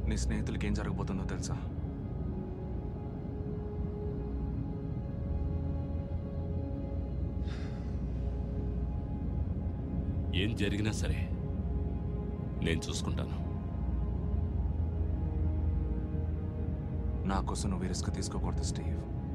నీ స్నేహితులకి ఏం జరగబోతుందో తెలుసా ఏం జరిగినా సరే నేను చూసుకుంటాను నా కోసం నువ్వు ఈ రిస్క్ తీసుకోకూడదు స్టీవ్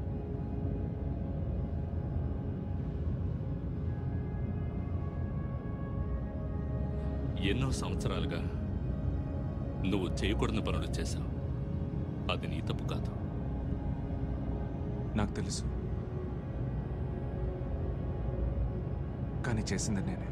ఎన్నో సంవత్సరాలుగా నువ్వు చేయకూడని పనులు చేశావు అది నీ తప్పు కాదు నాకు తెలుసు కానీ చేసింది నేనే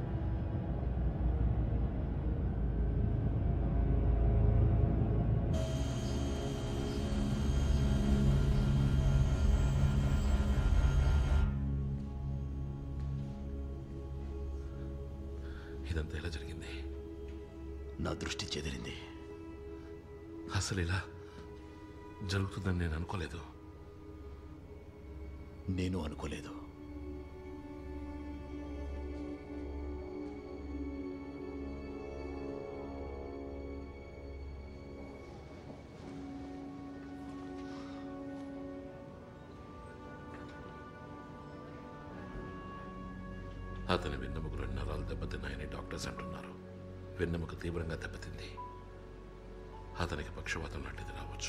ఇదంతా ఎలా జరిగింది నా దృష్టి చెదిరింది అసలు ఇలా జరుగుతుందని నేను అనుకోలేదు నేను అనుకోలేదు అతని వెన్నెముక రెండు నరాలు దెబ్బతిన్నాయని డాక్టర్స్ అంటున్నారు వెన్నెముక తీవ్రంగా దెబ్బతింది అతనికి పక్షవాతం లాంటిది రావచ్చు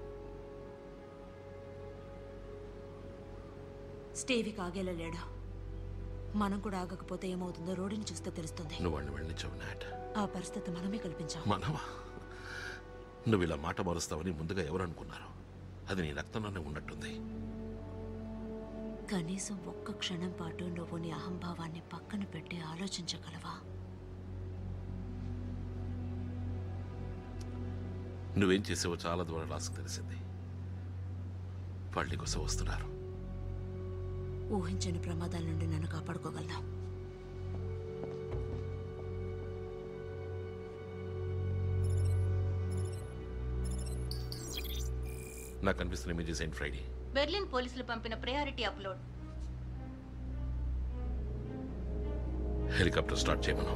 స్టేవికి ఆగేలా లేడా మనం కూడా ఆగకపోతే ఏమవుతుందో రోడ్డుని చూస్తే తెలుస్తుంది నువ్వు వాడిని వెళ్ళించావు నాట్ ఆ పరిస్థితి మనమే కల్పించాం మనవా నువ్వు ఇలా మాట మారుస్తావని ముందుగా ఎవరు అనుకున్నారు అది నీ రక్తంలోనే ఉన్నట్టుంది కనీసం ఒక్క క్షణం పాటు నువ్వు నీ అహంభావాన్ని పక్కన పెట్టి ఆలోచించగలవా నువ్వేం చేసావో చాలా దూరం రాసుకు తెలిసింది వాళ్ళు కోసం వస్తున్నారు ఊహించని ప్రమాదాల నుండి నన్ను కాపాడుకోగలదా నాకు కనిపిస్తున్న ఇమేజెస్ ఏంటి ఫ్రైడే బెర్లిన్ పోలీసులు పంపిన ప్రయారిటీ అప్లోడ్ హెలికాప్టర్ స్టార్ట్ చేయమను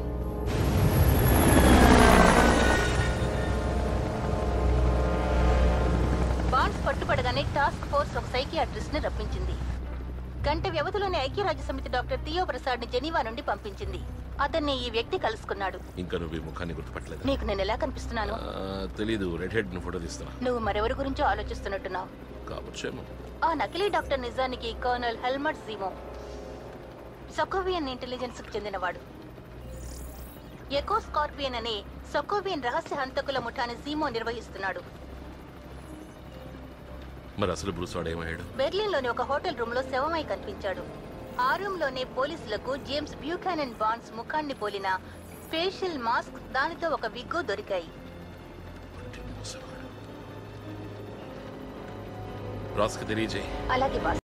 బాండ్స్ పట్టుబడగానే టాస్క్ ఫోర్స్ ఒక సైకియాట్రిస్ట్ ని రప్పించింది గంట వ్యవధిలోనే ఐక్యరాజ్య సమితి డాక్టర్ థియో ప్రసాద్ ని జెనీవా నుండి పంపించింది అతన్ని ఈ వ్యక్తి కలుసుకున్నాడు ఇంకా నువ్వు ఈ ముఖాన్ని గుర్తుపట్టలేదు నీకు నేను ఎలా కనిపిస్తున్నాను తెలీదు రెడ్ హెడ్ ఫోటో తీస్తున్నా నువ్వు మరెవరి గురించో ఆలోచిస్తున్నట్టున్నావు కావచ్చేమో ఆ నకిలీ డాక్టర్ నిజానికి colonel Helmut Zemo Sokovian intelligence కు చెందినవాడు ఎకో స్కార్పియన్ అనే సొకోవియన్ రహస్య హంతకుల ముఠాని జీమో నిర్వహిస్తున్నాడు మరి అసలు బ్రూస్ వాడు ఏమయ్యాడు బెర్లిన్లోని ఒక హోటల్ రూమ్ లో శవమై కనిపించాడు ఆ రూమ్ లోనే పోలీసులకు జేమ్స్ బ్యూకానన్ బాండ్స్ ముఖాన్ని పోలిన ఫేషియల్ మాస్క్ దానితో ఒక విగ్గు దొరికాయి రాస్కి తెలియజేయి అలాగే బాస్